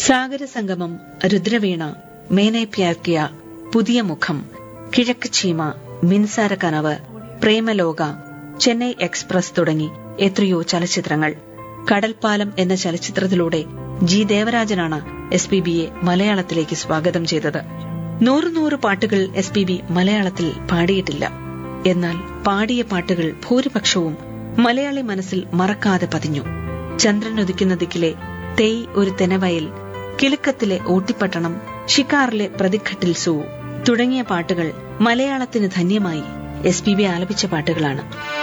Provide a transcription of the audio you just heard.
സാഗര സംഗമം രുദ്രവീണ മേനെ പ്യാർക്കിയ പുതിയ മുഖം കിഴക്ക് ചീമ മിൻസാര കനവ് പ്രേമലോക ചെന്നൈ എക്സ്പ്രസ് തുടങ്ങി എത്രയോ ചലച്ചിത്രങ്ങൾ കടൽപ്പാലം എന്ന ചലച്ചിത്രത്തിലൂടെ ജി ദേവരാജനാണ് എസ് പി ബിയെ മലയാളത്തിലേക്ക് സ്വാഗതം ചെയ്തത് നൂറ് നൂറ് പാട്ടുകൾ എസ് പി ബി മലയാളത്തിൽ പാടിയിട്ടില്ല എന്നാൽ പാടിയ പാട്ടുകൾ ഭൂരിപക്ഷവും മലയാളി മനസ്സിൽ മറക്കാതെ പതിഞ്ഞു ചന്ദ്രൻ ഉദിക്കുന്ന ദിക്കിലെ തെയ് ഒരു തെനവയൽ കിലുക്കത്തിലെ ഊട്ടിപ്പട്ടണം ഷിക്കാറിലെ പ്രതിഘട്ടിൽ സൂ തുടങ്ങിയ പാട്ടുകൾ മലയാളത്തിന് ധന്യമായി എസ് പി ബി ആലപിച്ച പാട്ടുകളാണ്